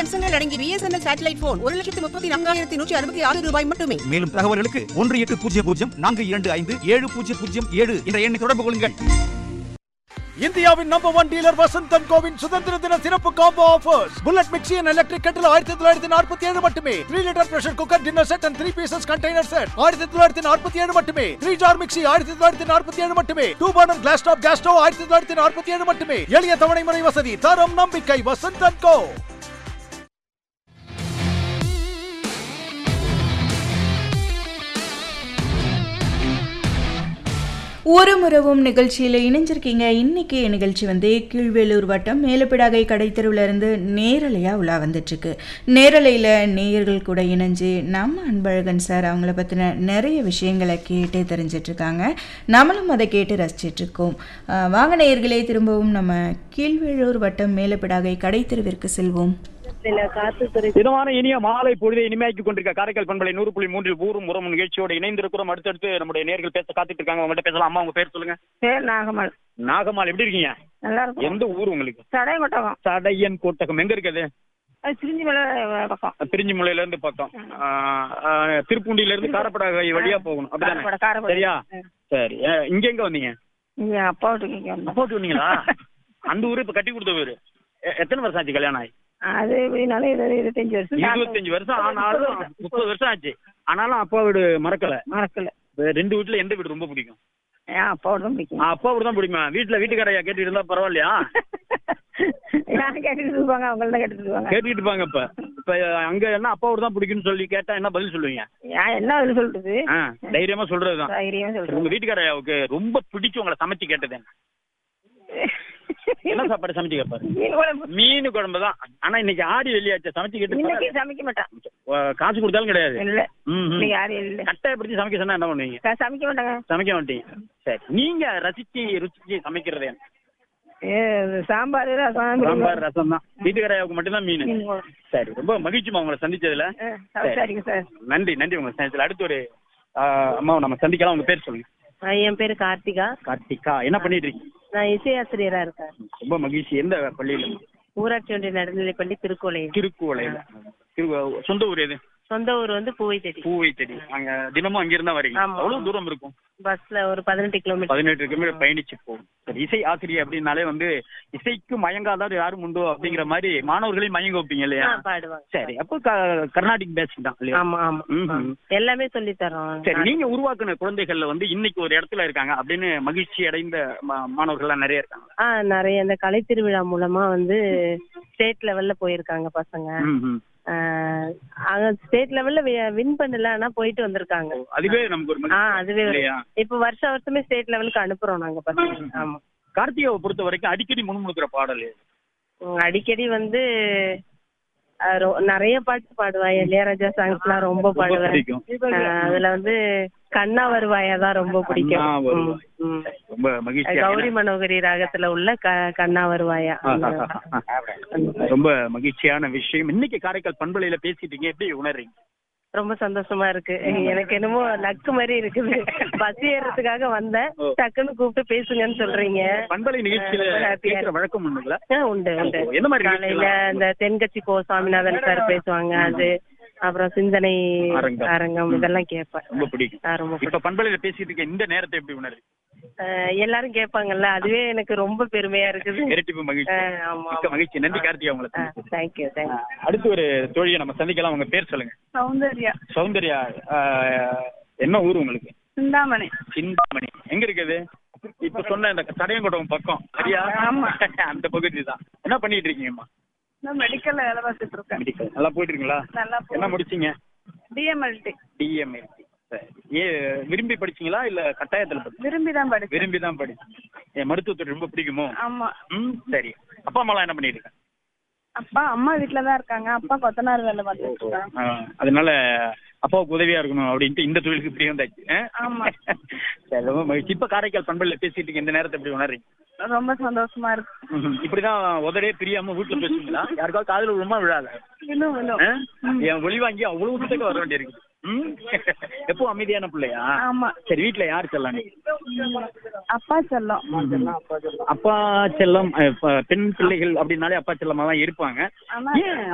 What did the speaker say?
அம்சங்கள் அடங்கி BSNL satellite phone ஒரு லட்சத்து முப்பத்தி நான்காயிரத்தி நூற்றி அறுபத்தி ஆறு ரூபாய் மட்டுமே மேலும் தகவல்களுக்கு ஒன்று எட்டு பூஜ்ஜியம் பூஜ்ஜியம் நான்கு இரண்டு ஐந்து ஏழு பூஜ்ஜியம் பூஜ்ஜியம் ஏழு என்ற எண்ணை தொடர்பு கொள்ளுங்கள் இந்தியாவின் நம்பர் ஒன் டீலர் வசந்தன் கோவின் சுதந்திர தின சிறப்பு combo offers bullet mixie and electric கட்டில் ஆயிரத்தி தொள்ளாயிரத்தி நாற்பத்தி ஏழு மட்டுமே three litre pressure cooker dinner set and three pieces container set ஆயிரத்தி தொள்ளாயிரத்தி நாற்பத்தி ஏழு மட்டுமே த்ரீ ஜார் மிக்சி ஆயிரத்தி தொள்ளாயிரத்தி நாற்பத்தி ஏழு மட்டுமே two burner glass top gas stove ஆயிரத்தி தொள்ளாயிரத்தி நாற்பத்தி ஏழு மட்டுமே எளிய தவணை முறை வசதி தரம் நம்பிக்கை வசந்தன் கோ ஒரு முறவும் நிகழ்ச்சியில் இணைஞ்சிருக்கீங்க இன்னைக்கு நிகழ்ச்சி வந்து கீழ்வேலூர் வட்டம் மேலப்பிடாகை கடைத்தெருவுல இருந்து நேரலையாக உலா வந்துட்டுருக்கு நேரலையில் நேயர்கள் கூட இணைஞ்சு நம்ம அன்பழகன் சார் அவங்கள பற்றின நிறைய விஷயங்களை கேட்டு தெரிஞ்சிட்டு இருக்காங்க நம்மளும் அதை கேட்டு ரசிச்சிட்டு இருக்கோம் அஹ் வாங்க நேயர்களே திரும்பவும் நம்ம கீழ்வேலூர் வட்டம் மேலப்பிடாகை கடைத்தெருவிற்கு செல்வோம் இதமான இனிய மாலை பொழுதை இனிமையாக்கி கொண்டிருக்க காரைக்கால் பண்பலை நூறு புள்ளி மூன்றில் ஊரும் உரம் நிகழ்ச்சியோட இணைந்திருக்கிறோம் அடுத்தடுத்து நம்முடைய நேர்கள் பேச காத்துட்டு இருக்காங்க உங்கள்கிட்ட பேசலாம் அம்மா உங்க பேர் சொல்லுங்க பேர் நாகமல் நாகம்மாள் எப்படி இருக்கீங்க நல்லா இருக்கும் எந்த ஊர் உங்களுக்கு சடையங்கொட்டகம் சடையன் கோட்டகம் எங்க இருக்குது அது சிரிஞ்சி மேல பக்கம் பிரிஞ்சிமலையில இருந்து பக்கம் ஆஹ், ஆஹ், திருப்பூண்டியில இருந்து காரப்படாகை வழியா போகணும் அப்படிதானே காரப்பட, காரப்பட. சரியா ம். சரி அஹ், இங்க எங்க வந்தீங்க இங்க அப்பா வீட்டுக்கு இங்க வந்தோம் போட்டு வந்தீங்களா அந்த ஊரு இப்ப கட்டி கொடுத்த ஊரு எ- எத்தனை வருஷம் ஆச்சு கல்யாணம் ஆகி அது எப்படினாலும் இருபது இருபத்தஞ்சு வருஷம் தாண்டும். இருபத்தஞ்சு வருஷம் ஆனாலும் முப்பது வருஷம். முப்பது வருஷம் ஆச்சு ஆனாலும் அப்பா வீடு மறக்கல மறக்கல இப்ப ரெண்டு வீட்டுல எந்த வீடு ரொம்ப பிடிக்கும் ஏன் அப்பா வீடு தான் பிடிக்கும் ஆ, அப்பா வீடு தான் பிடிக்குமா வீட்டுல வீட்டுக்காரையா கேட்டு இருந்தா பரவாயில்லையா யாரும் கேட்டுட்டு இருப்பாங்க அவங்கள்ட்ட கேட்டுட்டு இருப்பாங்க கேட்டுக்கிட்டு இருப்பாங்க இப்ப இப்ப அங்க என்ன அப்பா வீடு தான் பிடிக்கும்னு சொல்லி கேட்டா என்ன பதில் சொல்லுவீங்க ஏன் என்ன அதுல சொல்றது ஆ, தைரியமா சொல்றதுதான் தைரியமா உங்க சொல்றது வீட்டுக்காரையாவுக்கு ரொம்ப பிடிச்சு உங்களை சமைச்சு கேட்டது என்ன? என்ன சாப்பாடு சமைச்சு கேட்பாரு மீன் குழம்பு. மீன் குழம்பு தான் ஆனா இன்னைக்கு ஆடி வெளியாச்சு சமைச்சு கேட்டு இன்னைக்கு சமைக்க மாட்டான் அஹ், காசு கொடுத்தாலும் கிடையாது இல்ல ம், ம். இன்னைக்கு யாரும் இல்ல கட்டாயப்படுத்தி சமைக்க சொன்னா என்ன பண்ணுவீங்க க- சமைக்க மாட்டாங்க சமைக்க மாட்டீங்க சரி நீங்க ரசிச்சு ருசிச்சு சமைக்கிறது என்ன? ஏ, சாம்பார் ரசம் சாம்பார் ரசம் தான் வீட்டுக்காரையாவுக்கு மட்டும்தான் மீன் மீன் குழம்பு. சரி ரொம்ப மகிழ்ச்சிமா உங்களை சந்திச்சதுல ஆ, சரிங்க சார் நன்றி நன்றி உங்களை சந்திச்சதுல அடுத்து ஒரு ஆ, அம்மாவை நம்ம சந்திக்கலாம் உங்க பேர் சொல்லுங்க என் பேரு கார்த்திகா கார்த்திகா என்ன பண்ணிட்டு இருக்கீங்க நான் இசையாசிரியரா இருக்கேன் ரொம்ப மகிழ்ச்சி எந்த பள்ளியில ஊராட்சி ஒன்றிய நடுநிலைப்பள்ளி திருக்கோலை திருக்குவளையில திரு சொந்த ஊர் எது சொந்த ஊர் வந்து பூவைத்தடி பூவை தெரி அங்க தினமும் அங்கிருந்தா வரீங்க ஆமா. அவ்வளவு தூரம் இருக்கும் பஸ்ல ஒரு பதினெட்டு கிலோமீட்டர் பதினெட்டு கிலோமீட்டர் பயணிச்சு போகும் சரி இசை ஆசிரியர் அப்படின்னாலே வந்து இசைக்கு மயங்காதார் யாரும் உண்டோ அப்படிங்கிற மாதிரி மாணவர்களையும் மயங்க வைப்பீங்க இல்லையா பாடுவாங்க சரி அப்போ க- கர்நாடிக் பேசிக் தான் இல்லையா ஆமா ஆமா ம்ஹும். எல்லாமே சொல்லி தரோம் சரி நீங்க உருவாக்குன குழந்தைகள்ல வந்து இன்னைக்கு ஒரு இடத்துல இருக்காங்க அப்படின்னு மகிழ்ச்சி அடைந்த மா- மாணவர்கள்லாம் நிறைய இருக்காங்க ஆ நிறைய இந்த கலை திருவிழா மூலமா வந்து ஸ்டேட் லெவல்ல போயிருக்காங்க பசங்க ம்ஹும். ஆ, அங்க ஸ்டேட் லெவல்ல வின் பண்ணல ஆனா போயிட்டு வந்திருக்காங்க அதுவே நமக்கு ஒரு ஆ மகிழ்ச்சி அதுவே ஒரு- இல்லையா இப்ப வருஷ வருஷமே ஸ்டேட் லெவலுக்கு அனுப்புறோம் நாங்க பசங்க ஆமா கார்த்திகாவை பொறுத்த வரைக்கும் அடிக்கடி முணுமுணுக்கிற பாடல் எது? உம், அடிக்கடி வந்து அஹ், ரொ- நிறைய பாட்டு பாடுவேன் இளையராஜா சாங்ஸ்லாம் ரொம்ப ரொம்ப பாடுவேன் பிடிக்கும் அஹ், அதுல வந்து கண்ணா வருவாயா தான் ரொம்ப பிடிக்கும் கண்ணா உம், வருவாய். உம். ரொம்ப மகிழ்ச்சி கௌரி மனோகரி ராகத்துல உள்ள க- கண்ணா வருவாயா ரொம்ப மகிழ்ச்சியான விஷயம் இன்னைக்கு காரைக்கால் பண்பலையில பேசிட்டீங்க எப்படி உணர்றீங்க ரொம்ப சந்தோஷமா இருக்கு எனக்கு என்னமோ லக்கு மாதிரி இருக்குது பஸ் ஏறதுக்காக வந்தேன் ஓ. டக்குன்னு கூப்பிட்டு பேசுங்கன்னு சொல்றீங்க பண்பலை நிகழ்ச்சியில ரொம்ப happy-ஆ கேட்கிற வழக்கம் உண்டுங்களா ஆ, உண்டு உண்டு ஓ, என்ன மாதிரி காலையில நிகழ்ச்சிகள்? இந்த தென்கட்சி கோ சுவாமிநாதன் சார் பேசுவாங்க அது அப்புறம் சிந்தனை அரங்கம். அரங்கம் இதெல்லாம் கேட்பேன் ரொம்ப பிடிக்கும் ஆ, ரொம்ப இப்ப பண்பலையில பேசிட்டு இருக்க இந்த நேரத்தை எப்படி உணர்றீங்க அஹ் எல்லாரும் கேட்பாங்கல்ல அதுவே எனக்கு ரொம்ப பெருமையா இருக்குது இரட்டிப்பு மகிழ்ச்சி அஹ் ஆமா மிக்க மகிழ்ச்சி நன்றி கார்த்திகா உங்களை சந்திச்சது. தேங்க்யூ தேங்க்யூ அடுத்து ஒரு தோழியை நம்ம சந்திக்கலாம் உங்க பேர் சொல்லுங்க சௌந்தர்யா சௌந்தர்யா ஆஹ், என்ன ஊர் உங்களுக்கு சிந்தாமணி சிந்தாமணி எங்க இருக்குது இப்ப சொன்ன இந்த தடையங்கோட்டம் பக்கம் சரியா ஆமா. அந்த பகுதி தான் என்ன பண்ணிட்டு இருக்கீங்கம்மா நான் மெடிக்கல்ல வேலை பார்த்துட்டு இருக்கேன் மெடிக்கல் நல்லா போயிட்டு இருக்கீங்களா நல்லா என்ன முடிச்சீங்க டிஎம்எல்டி டிஎம்எல்டி ஏ விரும்பி படிச்சீங்களா இல்ல கட்டாயத்துல படிச்சீங்க விரும்பி தான் படிச்சேன் விரும்பி தான் படிச்சீங்க என் மருத்துவத்துறை ரொம்ப பிடிக்குமோ ஆமா ம் சரி அப்பா அம்மாலாம் என்ன பண்ணிட்டு இருக்காங்க அப்பா அம்மா வீட்ல தான் இருக்காங்க அப்பா கொத்தனார் வேலை பார்த்துட்டு இருக்காங்க ஆ, அதனால அப்பாவுக்கு உதவியா இருக்கணும் அப்படின்ட்டு இந்த தொழிலுக்கு இப்படி வந்தாச்சு ஆ? ஆமா. சரி ரொம்ப மகிழ்ச்சி இப்ப காரைக்கால் பண்பல்ல பேசிட்டு இருக்க இந்த நேரத்தை எப்படி உணர்றீங்க ரொம்ப சந்தோஷமா இருக்கு ம்ஹும். இப்படிதான் உதடே பிரியாம வீட்டுல பேசுவீங்களா யாருக்காவது காதுல விழுமா விழாத விழும் விழும் ஆ? என் ஒளி வாங்கி அவ்வளவு கிட்டக்க வர வேண்டியிருக்கு ம்? எப்போ அமைதியான பிள்ளையா ஆமா சரி வீட்டுல யார் செல்லம் நீ? அப்பா செல்லம் அப்பா செல்லம் அஹ், ப- பெண் பிள்ளைகள் அப்படின்னாலே அப்பா செல்லமா தான் இருப்பாங்க ஆனா ஏன்